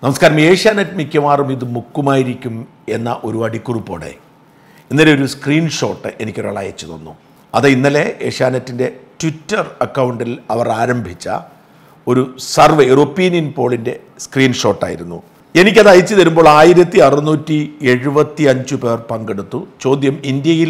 നമസ്കാരം ഏഷ്യാനെറ്റ് മിക്കവാറും ഇത് മുക്കുമായിരിക്കും എന്ന ഒരു അടിക്കുറിപ്പോടെ ഇന്നലെ ഒരു സ്ക്രീൻഷോട്ട് എനിക്കൊരാൾ അയച്ചു തന്നു അത് ഇന്നലെ ഏഷ്യാനെറ്റിൻ്റെ ട്വിറ്റർ അക്കൗണ്ടിൽ അവർ ആരംഭിച്ച ഒരു സർവേ ഒരു ഒപ്പീനിയൻ പോളിൻ്റെ സ്ക്രീൻഷോട്ടായിരുന്നു എനിക്കത് അയച്ചു തരുമ്പോൾ ആയിരത്തി അറുന്നൂറ്റി എഴുപത്തി അഞ്ച് പേർ പങ്കെടുത്തു ചോദ്യം ഇന്ത്യയിൽ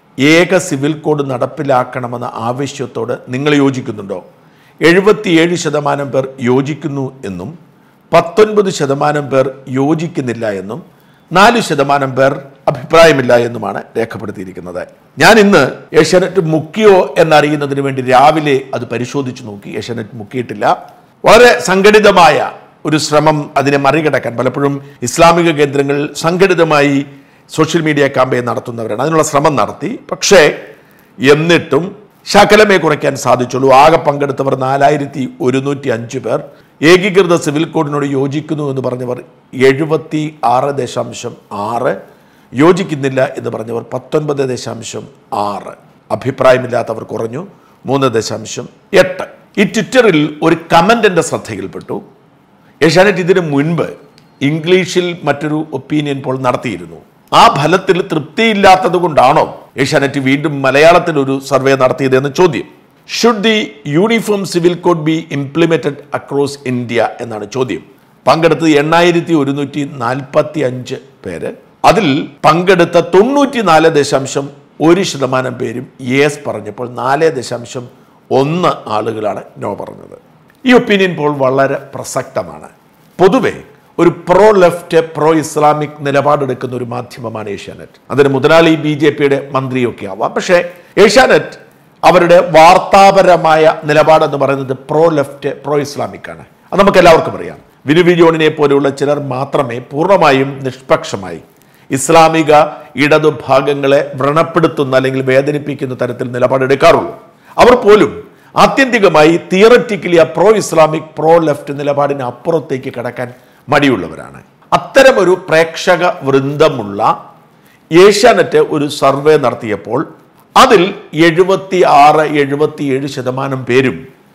ഏക സിവിൽ കോഡ് നടപ്പിലാക്കണമെന്ന ആവശ്യത്തോട് നിങ്ങൾ യോജിക്കുന്നുണ്ടോ എഴുപത്തിയേഴ് ശതമാനം പേർ യോജിക്കുന്നു എന്നും പത്തൊൻപത് ശതമാനം പേർ യോജിക്കുന്നില്ല എന്നും നാല് ശതമാനം പേർ അഭിപ്രായമില്ല എന്നുമാണ് രേഖപ്പെടുത്തിയിരിക്കുന്നത് ഞാൻ ഇന്ന് ഏഷ്യാനെറ്റ് മുക്കിയോ എന്നറിയുന്നതിന് വേണ്ടി രാവിലെ അത് പരിശോധിച്ചു നോക്കി ഏഷ്യാനെറ്റ് മുക്കിയിട്ടില്ല വളരെ സംഘടിതമായ ഒരു ശ്രമം അതിനെ മറികടക്കാൻ പലപ്പോഴും ഇസ്ലാമിക കേന്ദ്രങ്ങൾ സംഘടിതമായി സോഷ്യൽ മീഡിയ ക്യാമ്പയിൻ നടത്തുന്നവരാണ് അതിനുള്ള ശ്രമം നടത്തി പക്ഷേ എന്നിട്ടും ശകലമേ കുറയ്ക്കാൻ സാധിച്ചുള്ളൂ ആകെ പങ്കെടുത്തവർ നാലായിരത്തി ഒരുന്നൂറ്റി അഞ്ച് പേർ ഏകീകൃത സിവിൽ കോഡിനോട് യോജിക്കുന്നു എന്ന് പറഞ്ഞവർ എഴുപത്തി ആറ് ദശാംശം ആറ് യോജിക്കുന്നില്ല എന്ന് പറഞ്ഞവർ പത്തൊൻപത് ദശാംശം ആറ് അഭിപ്രായമില്ലാത്തവർ കുറഞ്ഞു മൂന്ന് ദശാംശം എട്ട് ഈ ട്വിറ്ററിൽ ഒരു കമൻ്റ് എൻ്റെ ശ്രദ്ധയിൽപ്പെട്ടു ഏഷ്യാനെറ്റ് ഇതിനു മുൻപ് ഇംഗ്ലീഷിൽ മറ്റൊരു ഒപ്പീനിയൻ പോൾ നടത്തിയിരുന്നു ആ ഫലത്തിൽ തൃപ്തിയില്ലാത്തത് കൊണ്ടാണോ ഏഷ്യാനെറ്റ് വീണ്ടും മലയാളത്തിൽ ഒരു സർവേ നടത്തിയതെന്ന് ചോദ്യം should the uniform civil code be implemented across India എന്നാണ് ചോദ്യം പങ്കെടുത്തത് എണ്ണായിരത്തി ഒരുന്നൂറ്റി നാൽപ്പത്തി അഞ്ച് പേര് അതിൽ പങ്കെടുത്ത തൊണ്ണൂറ്റി നാല് ദശാംശം ഒരു ശതമാനം പേരും യേസ് പറഞ്ഞപ്പോൾ നാല് ദശാംശം ഒന്ന് ആളുകളാണ് നോ പറഞ്ഞത് ഈ ഒപ്പീനിയൻ പോൾ വളരെ പ്രസക്തമാണ് പൊതുവെ ഒരു പ്രോ ലെഫ്റ്റ് പ്രോ ഇസ്ലാമിക് നിലപാടെടുക്കുന്ന ഒരു മാധ്യമമാണ് ഏഷ്യാനെറ്റ് അതിന് മുതലാളി ബി ജെ പിയുടെ മന്ത്രിയൊക്കെ ആവാം പക്ഷേ ഏഷ്യാനെറ്റ് അവരുടെ വാർത്താപരമായ നിലപാടെന്ന് പറയുന്നത് പ്രോ ലെഫ്റ്റ് പ്രോ ഇസ്ലാമിക് ആണ് അത് നമുക്ക് എല്ലാവർക്കും അറിയാം വിനുവി ജോണിനെ പോലെയുള്ള ചിലർ മാത്രമേ പൂർണ്ണമായും നിഷ്പക്ഷമായി ഇസ്ലാമിക ഇടതുഭാഗങ്ങളെ വ്രണപ്പെടുത്തുന്ന അല്ലെങ്കിൽ വേദനിപ്പിക്കുന്ന തരത്തിൽ നിലപാടെടുക്കാറുള്ളൂ അവർ പോലും ആത്യന്തികമായി തിയററ്റിക്കലി ആ പ്രോ ഇസ്ലാമിക് പ്രോ ലെഫ്റ്റ് നിലപാടിന് അപ്പുറത്തേക്ക് കടക്കാൻ മടിയുള്ളവരാണ് അത്തരമൊരു പ്രേക്ഷക വൃന്ദമുള്ള ഏഷ്യാനെറ്റ് ഒരു സർവേ നടത്തിയപ്പോൾ അതിൽ എഴുപത്തി ആറ് എഴുപത്തിയേഴ് ശതമാനം പേരും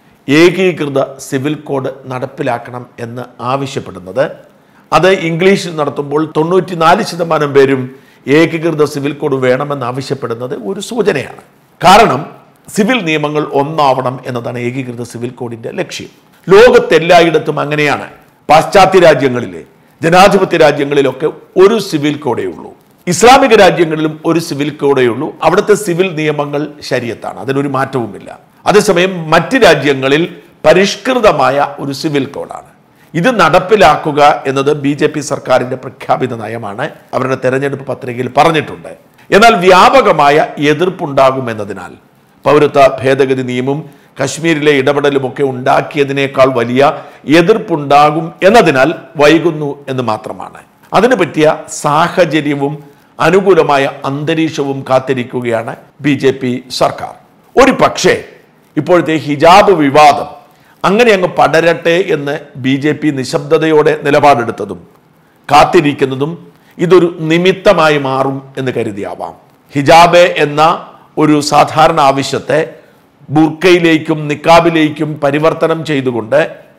ഏകീകൃത സിവിൽ കോഡ് നടപ്പിലാക്കണം എന്ന് ആവശ്യപ്പെടുന്നത് അത് ഇംഗ്ലീഷിൽ നടത്തുമ്പോൾ തൊണ്ണൂറ്റി നാല് ശതമാനം പേരും ഏകീകൃത സിവിൽ കോഡ് വേണമെന്ന് ആവശ്യപ്പെടുന്നത് ഒരു സൂചനയാണ് കാരണം സിവിൽ നിയമങ്ങൾ ഒന്നാവണം എന്നതാണ് ഏകീകൃത സിവിൽ കോഡിന്റെ ലക്ഷ്യം ലോകത്തെല്ലായിടത്തും അങ്ങനെയാണ് പാശ്ചാത്യ രാജ്യങ്ങളിലെ ജനാധിപത്യ രാജ്യങ്ങളിലൊക്കെ ഒരു സിവിൽ കോഡേ ഉള്ളൂ ഇസ്ലാമിക രാജ്യങ്ങളിലും ഒരു സിവിൽ കോഡേ ഉള്ളൂ അവിടുത്തെ സിവിൽ നിയമങ്ങൾ ശരീരത്താണ് അതിനൊരു മാറ്റവുമില്ല അതേസമയം മറ്റ് രാജ്യങ്ങളിൽ പരിഷ്കൃതമായ ഒരു സിവിൽ കോഡാണ് ഇത് നടപ്പിലാക്കുക എന്നത് ബി ജെ പി സർക്കാരിന്റെ പ്രഖ്യാപിത നയമാണ് അവരുടെ തെരഞ്ഞെടുപ്പ് പത്രികയിൽ പറഞ്ഞിട്ടുണ്ട് എന്നാൽ വ്യാപകമായ എതിർപ്പുണ്ടാകുമെന്നതിനാൽ പൗരത്വ ഭേദഗതി നിയമം കശ്മീരിലെ ഇടപെടലുമൊക്കെ ഉണ്ടാക്കിയതിനേക്കാൾ വലിയ എതിർപ്പുണ്ടാകും എന്നതിനാൽ വൈകുന്നു എന്ന് മാത്രമാണ് അതിന് പറ്റിയ സാഹചര്യവും അനുകൂലമായ അന്തരീക്ഷവും കാത്തിരിക്കുകയാണ് ബി ജെ പി സർക്കാർ ഒരു പക്ഷേ ഇപ്പോഴത്തെ ഹിജാബ് വിവാദം അങ്ങനെ അങ്ങ് പടരട്ടെ എന്ന് ബി ജെ പി നിശബ്ദതയോടെ നിലപാടെടുത്തതും കാത്തിരിക്കുന്നതും ഇതൊരു നിമിത്തമായി മാറും എന്ന് കരുതിയാവാം ഹിജാബ് എന്ന ഒരു സാധാരണ ആവശ്യത്തെ ബുർക്കയിലേക്കും നിക്കാബിലേക്കും പരിവർത്തനം ചെയ്തുകൊണ്ട്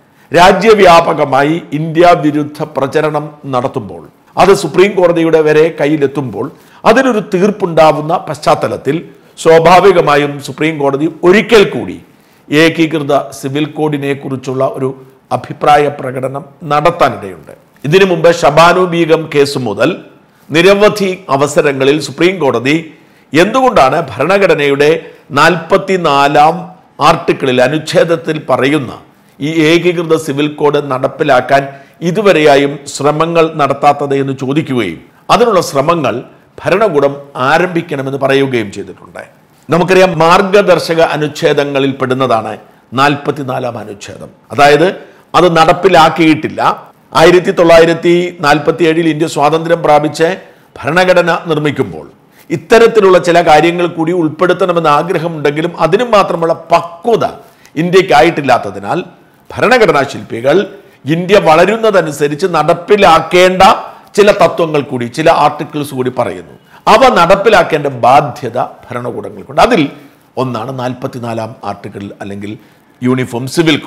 രാജ്യവ്യാപകമായി ഇന്ത്യ വിരുദ്ധ പ്രചരണം നടത്തുമ്പോൾ അത് സുപ്രീം കോടതിയുടെ വരെ കയ്യിലെത്തുമ്പോൾ അതിനൊരു തീർപ്പുണ്ടാവുന്ന പശ്ചാത്തലത്തിൽ സ്വാഭാവികമായും സുപ്രീം കോടതി ഒരിക്കൽ കൂടി ഏകീകൃത സിവിൽ കോഡിനെ കുറിച്ചുള്ള ഒരു അഭിപ്രായ പ്രകടനം നടത്താനിടയുണ്ട് ഇതിനു മുമ്പ് ഷബാനു ബീഗം കേസ് മുതൽ നിരവധി അവസരങ്ങളിൽ സുപ്രീം കോടതി എന്തുകൊണ്ടാണ് ഭരണഘടനയുടെ നാൽപ്പത്തിനാലാം ആർട്ടിക്കിളിൽ അനുച്ഛേദത്തിൽ പറയുന്ന ഈ ഏകീകൃത സിവിൽ കോഡ് നടപ്പിലാക്കാൻ ഇതുവരെയായും ശ്രമങ്ങൾ നടത്താത്തത് എന്ന് ചോദിക്കുകയും അതിനുള്ള ശ്രമങ്ങൾ ഭരണകൂടം ആരംഭിക്കണമെന്ന് പറയുകയും ചെയ്തിട്ടുണ്ട് നമുക്കറിയാം മാർഗദർശക അനുച്ഛേദങ്ങളിൽ പെടുന്നതാണ് നാൽപ്പത്തിനാലാം അനുച്ഛേദം അതായത് അത് നടപ്പിലാക്കിയിട്ടില്ല ആയിരത്തി തൊള്ളായിരത്തി നാൽപ്പത്തി ഏഴിൽ ഇന്ത്യ സ്വാതന്ത്ര്യം പ്രാപിച്ച് ഭരണഘടന നിർമ്മിക്കുമ്പോൾ ഇത്തരത്തിലുള്ള ചില കാര്യങ്ങൾ കൂടി ഉൾപ്പെടുത്തണമെന്ന് ആഗ്രഹമുണ്ടെങ്കിലും അതിനും മാത്രമുള്ള പക്വത ഇന്ത്യക്കായിട്ടില്ലാത്തതിനാൽ ഭരണഘടനാ ശില്പികൾ ഇന്ത്യ വളരുന്നതനുസരിച്ച് നടപ്പിലാക്കേണ്ട ചില തത്വങ്ങൾ കൂടി ചില ആർട്ടിക്കിൾസ് കൂടി പറയുന്നു അവ നടപ്പിലാക്കേണ്ട ബാധ്യത ഭരണകൂടങ്ങൾക്കുണ്ട് അതിൽ ഒന്നാണ് നാൽപ്പത്തിനാലാം ആർട്ടിക്കിൾ അല്ലെങ്കിൽ യൂണിഫോം സിവിൽ കോഡ്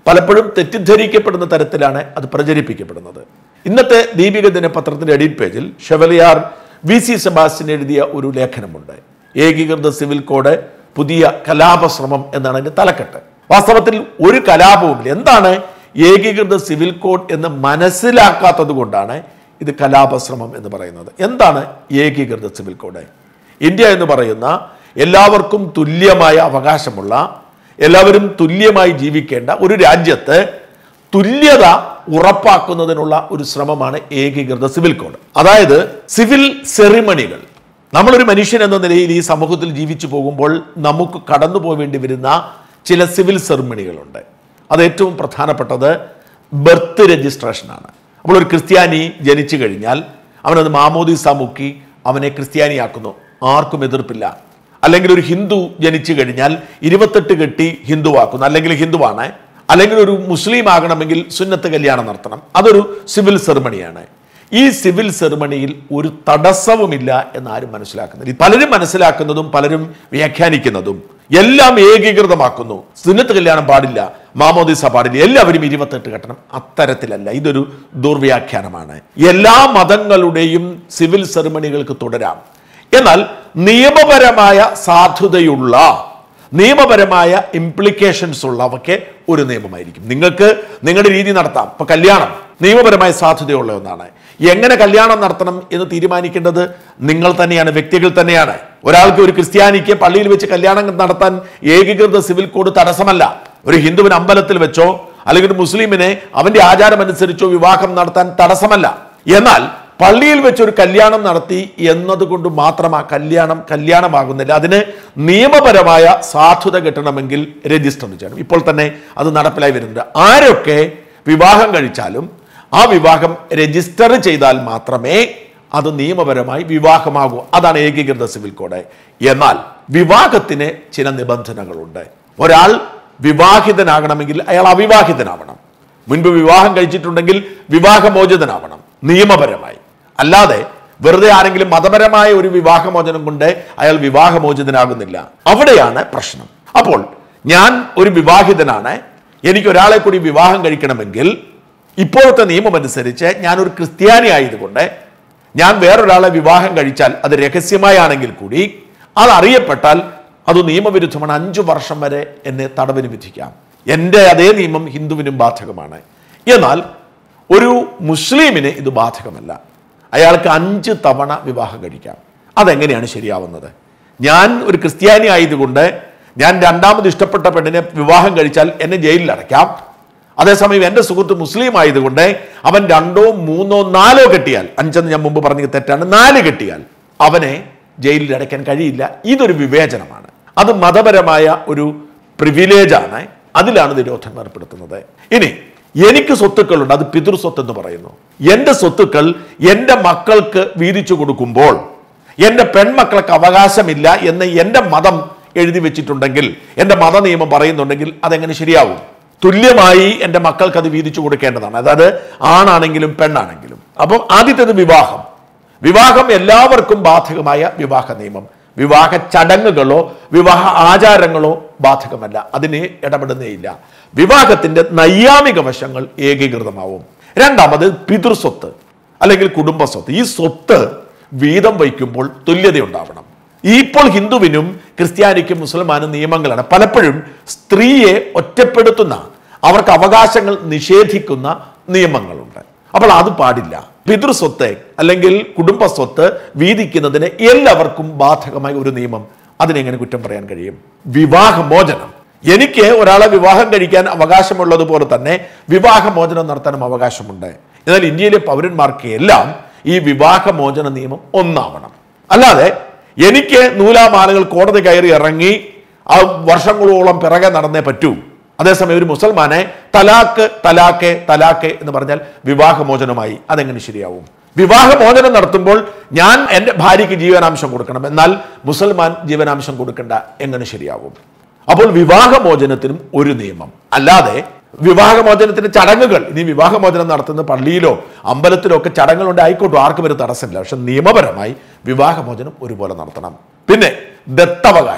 പലപ്പോഴും തെറ്റിദ്ധരിക്കപ്പെടുന്ന തരത്തിലാണ് അത് പ്രചരിപ്പിക്കപ്പെടുന്നത് ഇന്നത്തെ ദീപിക ദിനപത്രത്തിന്റെ എഡിറ്റ് പേജിൽ ഷെവലിയാർ വി സി സെബാസ്റ്റ്യൻ എഴുതിയ ഒരു ലേഖനമുണ്ട് ഏകീകൃത സിവിൽ കോഡ് പുതിയ കലാപശ്രമം എന്നാണ് അതിന്റെ തലക്കെട്ട് വാസ്തവത്തിൽ ഒരു കലാപവുമില്ല എന്താണ് ഏകീകൃത സിവിൽ കോഡ് എന്ന് മനസ്സിലാക്കാത്തത് കൊണ്ടാണ് ഇത് കലാപശ്രമം എന്ന് പറയുന്നത് എന്താണ് ഏകീകൃത സിവിൽ കോഡ് ഇന്ത്യ എന്ന് പറയുന്ന എല്ലാവർക്കും തുല്യമായ അവകാശമുള്ള എല്ലാവരും തുല്യമായി ജീവിക്കേണ്ട ഒരു രാജ്യത്ത് തുല്യത ഉറപ്പാക്കുന്നതിനുള്ള ഒരു ശ്രമമാണ് ഏകീകൃത സിവിൽ കോഡ് അതായത് സിവിൽ സെറിമണികൾ നമ്മളൊരു മനുഷ്യൻ എന്ന നിലയിൽ ഈ സമൂഹത്തിൽ ജീവിച്ചു പോകുമ്പോൾ നമുക്ക് കടന്നു പോവേണ്ടി വരുന്ന ചില സിവിൽ സെറിമണികളുണ്ട് അത് ഏറ്റവും പ്രധാനപ്പെട്ടത് ബർത്ത് രജിസ്ട്രേഷനാണ് അപ്പോൾ ഒരു ക്രിസ്ത്യാനി ജനിച്ചു കഴിഞ്ഞാൽ അവനത് മാമോദിസ മുക്കി അവനെ ക്രിസ്ത്യാനിയാക്കുന്നു ആർക്കും എതിർപ്പില്ല അല്ലെങ്കിൽ ഒരു ഹിന്ദു ജനിച്ചു കഴിഞ്ഞാൽ ഇരുപത്തെട്ട് കെട്ടി ഹിന്ദുവാക്കുന്നു അല്ലെങ്കിൽ ഹിന്ദുവാണ് അല്ലെങ്കിൽ ഒരു മുസ്ലിം ആകണമെങ്കിൽ സുന്നത്ത് കല്യാണം നടത്തണം അതൊരു സിവിൽ സെറിമണിയാണ് ഈ സിവിൽ സെറിമണിയിൽ ഒരു തടസ്സവുമില്ല എന്ന് ആരും മനസ്സിലാക്കുന്നില്ല ഇത് പലരും മനസ്സിലാക്കുന്നതും പലരും വ്യാഖ്യാനിക്കുന്നതും എല്ലാം ഏകീകൃതമാക്കുന്നു സുന്നത്ത് കല്യാണം പാടില്ല മാമോദിസ പാടില്ല എല്ലാവരും ഇരുപത്തെട്ട് കെട്ടണം അത്തരത്തിലല്ല ഇതൊരു ദുർവ്യാഖ്യാനമാണ് എല്ലാ മതങ്ങളുടെയും സിവിൽ സെറിമണികൾക്ക് തുടരാം എന്നാൽ നിയമപരമായ സാധുതയുള്ള നിയമപരമായ ഇംപ്ലിക്കേഷൻസ് ഉള്ളവയ്ക്ക് ഒരു നിയമമായിരിക്കും നിങ്ങൾക്ക് നിങ്ങളുടെ രീതി നടത്താം ഇപ്പൊ കല്യാണം നിയമപരമായ സാധ്യതയുള്ള ഒന്നാണ് എങ്ങനെ കല്യാണം നടത്തണം എന്ന് തീരുമാനിക്കേണ്ടത് നിങ്ങൾ തന്നെയാണ് വ്യക്തികൾ തന്നെയാണ് ഒരാൾക്ക് ഒരു ക്രിസ്ത്യാനിക്ക് പള്ളിയിൽ വെച്ച് കല്യാണം നടത്താൻ ഏകീകൃത സിവിൽ കോഡ് തടസ്സമല്ല ഒരു ഹിന്ദുവിന് അമ്പലത്തിൽ വെച്ചോ അല്ലെങ്കിൽ ഒരു മുസ്ലിമിനെ അവന്റെ ആചാരം അനുസരിച്ചോ വിവാഹം നടത്താൻ തടസ്സമല്ല എന്നാൽ പള്ളിയിൽ വെച്ച് ഒരു കല്യാണം നടത്തി എന്നതുകൊണ്ട് മാത്രം ആ കല്യാണം കല്യാണമാകുന്നില്ല അതിന് നിയമപരമായ സാധുത കിട്ടണമെങ്കിൽ രജിസ്റ്റർ ചെയ്യണം ഇപ്പോൾ തന്നെ അത് നടപ്പിലായി വരുന്നുണ്ട് ആരൊക്കെ വിവാഹം കഴിച്ചാലും ആ വിവാഹം രജിസ്റ്റർ ചെയ്താൽ മാത്രമേ അത് നിയമപരമായി വിവാഹമാകൂ അതാണ് ഏകീകൃത സിവിൽ കോഡ് എന്നാൽ വിവാഹത്തിന് ചില നിബന്ധനകളുണ്ട് ഒരാൾ വിവാഹിതനാകണമെങ്കിൽ അയാൾ അവിവാഹിതനാവണം മുൻപ് വിവാഹം കഴിച്ചിട്ടുണ്ടെങ്കിൽ വിവാഹമോചിതനാവണം നിയമപരമായി അല്ലാതെ വെറുതെ ആരെങ്കിലും മതപരമായ ഒരു വിവാഹമോചനം കൊണ്ട് അയാൾ വിവാഹമോചിതനാകുന്നില്ല അവിടെയാണ് പ്രശ്നം അപ്പോൾ ഞാൻ ഒരു വിവാഹിതനാണ് എനിക്ക് ഒരാളെ കൂടി വിവാഹം കഴിക്കണമെങ്കിൽ ഇപ്പോഴത്തെ നിയമം അനുസരിച്ച് ഞാനൊരു ക്രിസ്ത്യാനി ആയതുകൊണ്ട് ഞാൻ വേറൊരാളെ വിവാഹം കഴിച്ചാൽ അത് രഹസ്യമായാണെങ്കിൽ കൂടി അത് അറിയപ്പെട്ടാൽ അത് നിയമവിരുദ്ധമാണ് അഞ്ചു വർഷം വരെ എന്നെ തടവിന് വിധിക്കാം എൻ്റെ അതേ നിയമം ഹിന്ദുവിനും ബാധകമാണ് എന്നാൽ ഒരു മുസ്ലിമിന് ഇത് ബാധകമല്ല അയാൾക്ക് അഞ്ച് തവണ വിവാഹം കഴിക്കാം അതെങ്ങനെയാണ് ശരിയാവുന്നത് ഞാൻ ഒരു ക്രിസ്ത്യാനി ആയതുകൊണ്ട് ഞാൻ രണ്ടാമത് ഇഷ്ടപ്പെട്ട പെണ്ണിനെ വിവാഹം കഴിച്ചാൽ എന്നെ ജയിലിൽ അടയ്ക്കാം അതേസമയം എൻ്റെ സുഹൃത്ത് മുസ്ലിം ആയതുകൊണ്ട് അവൻ രണ്ടോ മൂന്നോ നാലോ കെട്ടിയാൽ അഞ്ചെന്ന് ഞാൻ മുമ്പ് പറഞ്ഞത് തെറ്റാണ് നാല് കെട്ടിയാൽ അവനെ ജയിലിൽ അടയ്ക്കാൻ കഴിയില്ല ഇതൊരു വിവേചനമാണ് അത് മതപരമായ ഒരു പ്രിവിലേജാണ് അതിലാണ് നിരോധനം ഏർപ്പെടുത്തുന്നത് ഇനി എനിക്ക് സ്വത്തുക്കളുണ്ട് അത് പിതൃസ്വത്ത് എന്ന് പറയുന്നു എൻ്റെ സ്വത്തുക്കൾ എൻ്റെ മക്കൾക്ക് വീതിച്ചു കൊടുക്കുമ്പോൾ എൻ്റെ പെൺമക്കൾക്ക് അവകാശമില്ല എന്ന് എൻ്റെ മതം എഴുതി വെച്ചിട്ടുണ്ടെങ്കിൽ എൻ്റെ മത നിയമം പറയുന്നുണ്ടെങ്കിൽ അതെങ്ങനെ ശരിയാവും തുല്യമായി എൻ്റെ മക്കൾക്ക് അത് വീതിച്ചു കൊടുക്കേണ്ടതാണ് അതായത് ആണാണെങ്കിലും പെണ്ണാണെങ്കിലും അപ്പം ആദ്യത്തേത് വിവാഹം വിവാഹം എല്ലാവർക്കും ബാധകമായ വിവാഹ നിയമം വിവാഹ ചടങ്ങുകളോ വിവാഹ ആചാരങ്ങളോ ബാധകമല്ല അതിന് ഇടപെടുന്നേയില്ല വിവാഹത്തിന്റെ നൈയാമിക വശങ്ങൾ ഏകീകൃതമാവും രണ്ടാമത് പിതൃസ്വത്ത് അല്ലെങ്കിൽ കുടുംബസ്വത്ത് ഈ സ്വത്ത് വീതം വയ്ക്കുമ്പോൾ തുല്യതയുണ്ടാവണം ഈ ഇപ്പോൾ ഹിന്ദുവിനും ക്രിസ്ത്യാനിക്കും മുസൽമാനും നിയമങ്ങളാണ് പലപ്പോഴും സ്ത്രീയെ ഒറ്റപ്പെടുത്തുന്ന അവർക്ക് അവകാശങ്ങൾ നിഷേധിക്കുന്ന നിയമങ്ങളുണ്ട് അപ്പോൾ അത് പാടില്ല പിതൃസ്വത്ത് അല്ലെങ്കിൽ കുടുംബസ്വത്ത് വീതിക്കുന്നതിന് എല്ലാവർക്കും ബാധകമായ ഒരു നിയമം അതിനെങ്ങനെ കുറ്റം പറയാൻ കഴിയും വിവാഹമോചനം എനിക്ക് ഒരാളെ വിവാഹം കഴിക്കാൻ അവകാശമുള്ളതുപോലെ തന്നെ വിവാഹമോചനം നടത്താനും അവകാശമുണ്ട് എന്നാൽ ഇന്ത്യയിലെ പൗരന്മാർക്ക് എല്ലാം ഈ വിവാഹമോചന നിയമം ഒന്നാവണം അല്ലാതെ എനിക്ക് നൂലാമാലകൾ കോടതി കയറി ഇറങ്ങി ആ വർഷങ്ങളോളം പിറകെ നടന്നേ പറ്റൂ അതേസമയം ഒരു മുസൽമാനെ തലാക്ക് തലാക്ക് തലാക്ക് എന്ന് പറഞ്ഞാൽ വിവാഹമോചനമായി അതെങ്ങനെ ശരിയാവും വിവാഹമോചനം നടത്തുമ്പോൾ ഞാൻ എൻ്റെ ഭാര്യയ്ക്ക് ജീവനാംശം കൊടുക്കണം എന്നാൽ മുസൽമാൻ ജീവനാംശം കൊടുക്കേണ്ട എങ്ങനെ ശരിയാവും അപ്പോൾ വിവാഹമോചനത്തിനും ഒരു നിയമം അല്ലാതെ വിവാഹമോചനത്തിന്റെ ചടങ്ങുകൾ ഇനി വിവാഹമോചനം നടത്തുന്ന പള്ളിയിലോ അമ്പലത്തിലോ ഒക്കെ ചടങ്ങുകളുണ്ട് ആയിക്കോട്ടെ ആർക്കും ഒരു തടസ്സമില്ല പക്ഷെ നിയമപരമായി വിവാഹമോചനം ഒരുപോലെ നടത്തണം പിന്നെ ദത്തവകാശം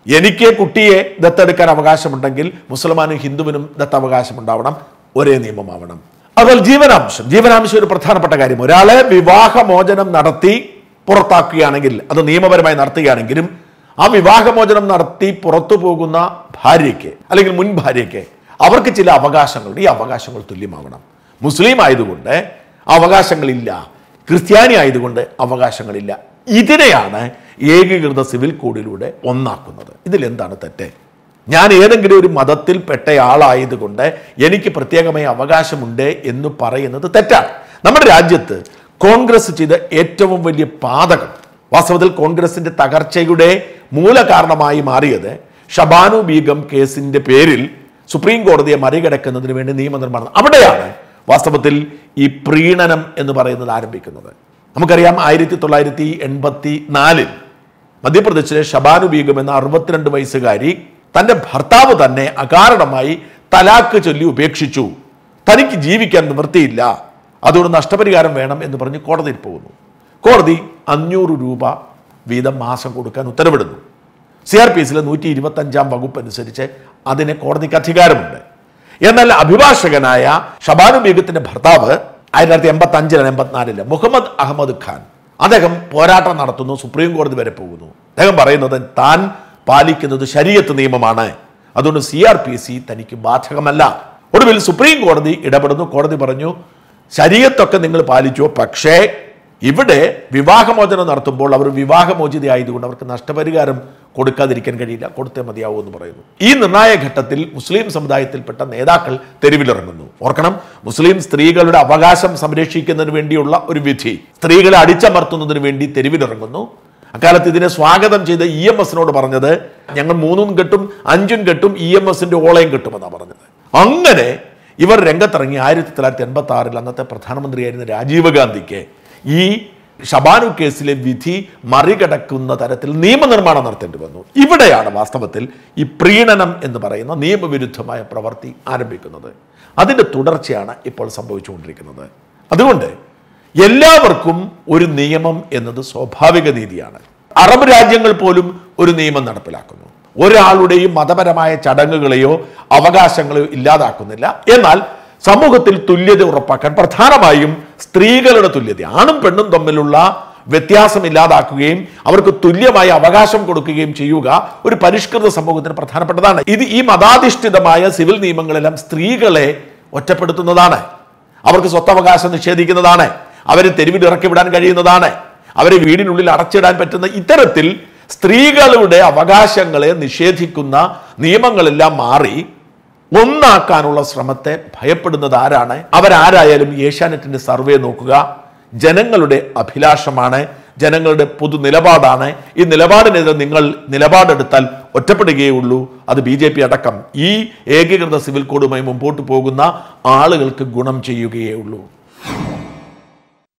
എനിക്ക് കുട്ടിയെ ദത്തെടുക്കാൻ അവകാശമുണ്ടെങ്കിൽ മുസൽമാനും ഹിന്ദുവിനും ദത്തവകാശമുണ്ടാവണം ഒരേ നിയമമാവണം അതുപോലെ ജീവനാംശം ജീവനാംശം ഒരു പ്രധാനപ്പെട്ട കാര്യം ഒരാളെ വിവാഹമോചനം നടത്തി പുറത്താക്കുകയാണെങ്കിൽ അത് നിയമപരമായി നടത്തുകയാണെങ്കിലും ആ വിവാഹമോചനം നടത്തി പുറത്തു പോകുന്ന ഭാര്യയ്ക്ക് അല്ലെങ്കിൽ മുൻ ഭാര്യയ്ക്ക് അവർക്ക് ചില അവകാശങ്ങളുണ്ട് ഈ അവകാശങ്ങൾ തുല്യമാവണം മുസ്ലിം ആയതുകൊണ്ട് അവകാശങ്ങളില്ല ക്രിസ്ത്യാനി ആയതുകൊണ്ട് അവകാശങ്ങളില്ല ഇതിനെയാണ് ഏകീകൃത സിവിൽ കോഡിലൂടെ ഒന്നാക്കുന്നത് ഇതിൽ എന്താണ് തെറ്റ് ഞാൻ ഏതെങ്കിലും ഒരു മതത്തിൽ പെട്ടയാളായതുകൊണ്ട് എനിക്ക് പ്രത്യേകമായ അവകാശമുണ്ട് എന്ന് പറയുന്നത് തെറ്റാണ് നമ്മുടെ രാജ്യത്ത് കോൺഗ്രസ് ചെയ്ത ഏറ്റവും വലിയ പാതകം വാസ്തവത്തിൽ കോൺഗ്രസിന്റെ തകർച്ചയുടെ മൂലകാരണമായി മാറിയത് ഷബാനു ബീഗം കേസിന്റെ പേരിൽ സുപ്രീം കോടതിയെ മറികടക്കുന്നതിന് വേണ്ടി നിയമനിർമ്മാണം അവിടെയാണ് വാസ്തവത്തിൽ ഈ പ്രീണനം എന്ന് പറയുന്നത് ആരംഭിക്കുന്നത് നമുക്കറിയാം ആയിരത്തി തൊള്ളായിരത്തി എൺപത്തി നാലിൽ മധ്യപ്രദേശിലെ ഷബാനു ബീഗം എന്ന അറുപത്തിരണ്ട് വയസ്സുകാരി തന്റെ ഭർത്താവ് തന്നെ അകാരണമായി തലാക്ക് ചൊല്ലി ഉപേക്ഷിച്ചു തനിക്ക് ജീവിക്കാൻ നിവൃത്തിയില്ല അതുകൊണ്ട് നഷ്ടപരിഹാരം വേണം എന്ന് പറഞ്ഞ് കോടതിയിൽ പോകുന്നു കോടതി അഞ്ഞൂറ് രൂപ വീതം മാസം കൊടുക്കാൻ ഉത്തരവിടുന്നു സി ആർ പി എസിലെ നൂറ്റി ഇരുപത്തി അഞ്ചാം വകുപ്പ് അനുസരിച്ച് അതിന് കോടതിക്ക് അധികാരമുണ്ട് എന്നാൽ അഭിഭാഷകനായ ഷബാനു ബീഗത്തിന്റെ ഭർത്താവ് ആയിരത്തി തൊള്ളായിരത്തി എൺപത്തി അഞ്ചിലാണ് എൺപത്തിനാലില് മുഹമ്മദ് അഹമ്മദ് ഖാൻ അദ്ദേഹം പോരാട്ടം നടത്തുന്നു സുപ്രീം കോടതി വരെ പോകുന്നു അദ്ദേഹം പറയുന്നത് താൻ പാലിക്കുന്നത് ശരീരത്ത് നിയമമാണ് അതുകൊണ്ട് സി ആർ പി സി തനിക്ക് ബാധകമല്ല ഒടുവിൽ സുപ്രീം കോടതി ഇടപെടുന്നു കോടതി പറഞ്ഞു ശരീരത്തൊക്കെ നിങ്ങൾ പാലിച്ചു പക്ഷേ ഇവിടെ വിവാഹമോചനം നടത്തുമ്പോൾ അവർ വിവാഹമോചിതയായതുകൊണ്ട് അവർക്ക് നഷ്ടപരിഹാരം കൊടുക്കാതിരിക്കാൻ കഴിയില്ല കൊടുത്തേ മതിയാവൂ എന്ന് പറയുന്നു ഈ നിർണായക ഘട്ടത്തിൽ മുസ്ലിം സമുദായത്തിൽപ്പെട്ട നേതാക്കൾ തെരുവിലിറങ്ങുന്നു ഓർക്കണം മുസ്ലിം സ്ത്രീകളുടെ അവകാശം സംരക്ഷിക്കുന്നതിന് വേണ്ടിയുള്ള ഒരു വിധി സ്ത്രീകളെ അടിച്ചമർത്തുന്നതിന് വേണ്ടി തെരുവിലിറങ്ങുന്നു അക്കാലത്ത് ഇതിനെ സ്വാഗതം ചെയ്ത ഇ എം എസിനോട് പറഞ്ഞത് ഞങ്ങൾ മൂന്നും കെട്ടും അഞ്ചും കെട്ടും ഇ എം എസിന്റെ ഓളയും കെട്ടുമെന്നാണ് പറഞ്ഞത് അങ്ങനെ ഇവർ രംഗത്തിറങ്ങി ആയിരത്തി തൊള്ളായിരത്തി എൺപത്തി ആറിൽ അന്നത്തെ പ്രധാനമന്ത്രിയായിരുന്ന രാജീവ് ഗാന്ധിക്ക് ഈ ഷബാനു കേസിലെ വിധി മറികടക്കുന്ന തരത്തിൽ നിയമനിർമ്മാണം നടത്തേണ്ടി വന്നു ഇവിടെയാണ് വാസ്തവത്തിൽ ഈ പ്രീണനം എന്ന് പറയുന്ന നിയമവിരുദ്ധമായ പ്രവൃത്തി ആരംഭിക്കുന്നത് അതിൻ്റെ തുടർച്ചയാണ് ഇപ്പോൾ സംഭവിച്ചുകൊണ്ടിരിക്കുന്നത് അതുകൊണ്ട് എല്ലാവർക്കും ഒരു നിയമം എന്നത് സ്വാഭാവിക നീതിയാണ് അറബ് രാജ്യങ്ങൾ പോലും ഒരു നിയമം നടപ്പിലാക്കുന്നു ഒരാളുടെയും മതപരമായ ചടങ്ങുകളെയോ അവകാശങ്ങളെയോ ഇല്ലാതാക്കുന്നില്ല എന്നാൽ സമൂഹത്തിൽ തുല്യത ഉറപ്പാക്കാൻ പ്രധാനമായും സ്ത്രീകളുടെ തുല്യത ആണും പെണ്ണും തമ്മിലുള്ള വ്യത്യാസം ഇല്ലാതാക്കുകയും അവർക്ക് തുല്യമായ അവകാശം കൊടുക്കുകയും ചെയ്യുക ഒരു പരിഷ്കൃത സമൂഹത്തിന് പ്രധാനപ്പെട്ടതാണ് ഇത് ഈ മതാധിഷ്ഠിതമായ സിവിൽ നിയമങ്ങളെല്ലാം സ്ത്രീകളെ ഒറ്റപ്പെടുത്തുന്നതാണ് അവർക്ക് സ്വത്തവകാശം നിഷേധിക്കുന്നതാണ് അവരെ തെരുവിൽ ഇറക്കി വിടാൻ കഴിയുന്നതാണ് അവരെ വീടിനുള്ളിൽ അടച്ചിടാൻ പറ്റുന്ന ഇത്തരത്തിൽ സ്ത്രീകളുടെ അവകാശങ്ങളെ നിഷേധിക്കുന്ന നിയമങ്ങളെല്ലാം മാറി ഒന്നാക്കാനുള്ള ശ്രമത്തെ ഭയപ്പെടുന്നത് ആരാണ് അവരാരായാലും ഏഷ്യാനെറ്റിന്റെ സർവേ നോക്കുക ജനങ്ങളുടെ അഭിലാഷമാണ് ജനങ്ങളുടെ പൊതു നിലപാടാണ് ഈ നിലപാടിനെതിരെ നിങ്ങൾ നിലപാടെടുത്താൽ ഒറ്റപ്പെടുകയുള്ളൂ അത് ബി ജെ പി അടക്കം ഈ ഏകീകൃത സിവിൽ കോഡുമായി മുമ്പോട്ട് പോകുന്ന ആളുകൾക്ക് ഗുണം ചെയ്യുകയേ ഉള്ളൂ